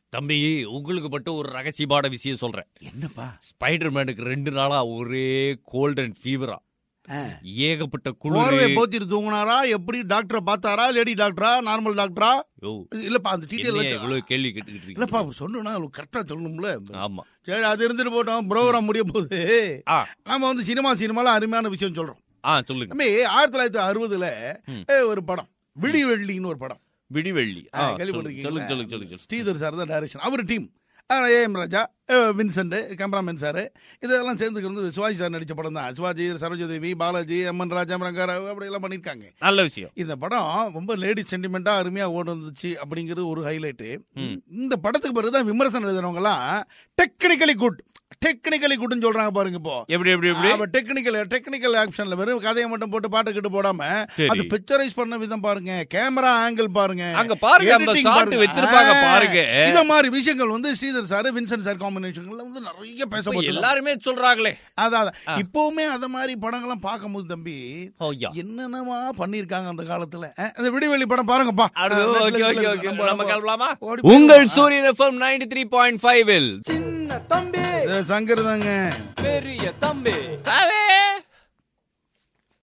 தம்பி உங்களுக்கு மட்டும் ஒரு ரகசியமான விஷயம் சொல்றேன் என்னப்பா ஸ்பைடர் மேனுக்கு ரெண்டு நாளா ஒரே கோல்ட் அண்ட் ஃபீவரா ஆ. ஏகப்பட்ட போர்வை குளிர் போத்திட்டு தூங்குனாரா எப்படி டாக்டரை பார்த்தாரா லேடி டாக்டரா நார்மல் டாக்டரா யோ, இல்லப்பா அந்த டீட்டெயில் என்னையா இவ்வளவு கேள்வி கேட்டுக்கிட்டு இல்லப்பா இருக்கீங்க? அவர் சொன்னா கரெக்டா சொல்லணும்ல ஆமா சரி அது இருந்துட்டு போட்டோம் ப்ரோக்ராம் முடிய போகுது ஆ. நம்ம வந்து சினிமா சினிமால அருமையான விஷயம் சொல்றோம் ஆ சொல்லுங்க தம்பி ஆயிரத்தி தொள்ளாயிரத்தி அறுபதுல ம். ஒரு படம் விடி வெள்ளின்னு ஒரு படம் விடிவெள்ளி ஆ, ஆ, சொல்லுங்க கேள்விப்பட்டிருக்கீங்களா? சொல்லுங்க சொல்லுங்க சொல்லுங்க ஸ்ரீதர் சார் தான் டைரக்ஷன் அவர் டீம் ஏஎம் ராஜா அஹ், வின்சென்ட் கேமராமேன் சார் இதெல்லாம் சேர்ந்து வந்து சிவாஜி சார் நடிச்ச படம் தான் சிவாஜி சரோஜதேவி பாலாஜி எம்என் ராஜா ரங்கராவ் அப்படி எல்லாம் பண்ணியிருக்காங்க நல்ல விஷயம் இந்த படம் ரொம்ப லேடி சென்டிமெண்டா அருமையா ஓடுந்துச்சு அப்படிங்கிறது ஒரு ஹைலைட்டு ம். இந்த படத்துக்கு பிறகுதான் விமர்சனம் எழுதுறவங்க எல்லாம் டெக்னிக்கலி குட் டெக்னிக்கலி குட்னு சொல்றாங்க பாருங்க இப்போ எப்படி எப்படி எப்படி டெக்னிக்கல் டெக்னிக்கல் ஆப்ஷன்ல வெறும் கதையை மட்டும் போட்டு பாட்டு கிட்டு போடாம சரி. அது பிக்சரைஸ் பண்ண விதம் பாருங்க கேமரா ஆங்கிள் பாருங்க அங்க பாருங்க அந்த editing ஷாட் பாருங்க. வச்சிருப்பாங்க ஆ, பாருங்க இந்த மாதிரி விஷயங்கள் வந்து ஸ்ரீதர் சார் வின்சென்ட் சார் காம்பினேஷன்ல வந்து நிறைய இப்ப பேசப்பட்டு எல்லாருமே சொல்றாங்களே அதான் அதான். ஆ. இப்பவுமே அந்த மாதிரி படங்கள்லாம் பார்க்கும்போது தம்பி ஓய்யா என்னென்னமா பண்ணிருக்காங்க அந்த காலத்துல அஹ், அந்த விடிவெளி படம் பாருங்கப்பா அடுத்து, அஹ், ஓகே, Netflixல ஓகே, இருக்கு. ஓகே. நம்ம- நம்ம நம்ம கிளம்பலாமா? ஓடி உங்கள் போயிடலாம். Suryan F M ninety three point five இது சங்கர் தாங்க பெரிய தம்பி அவன்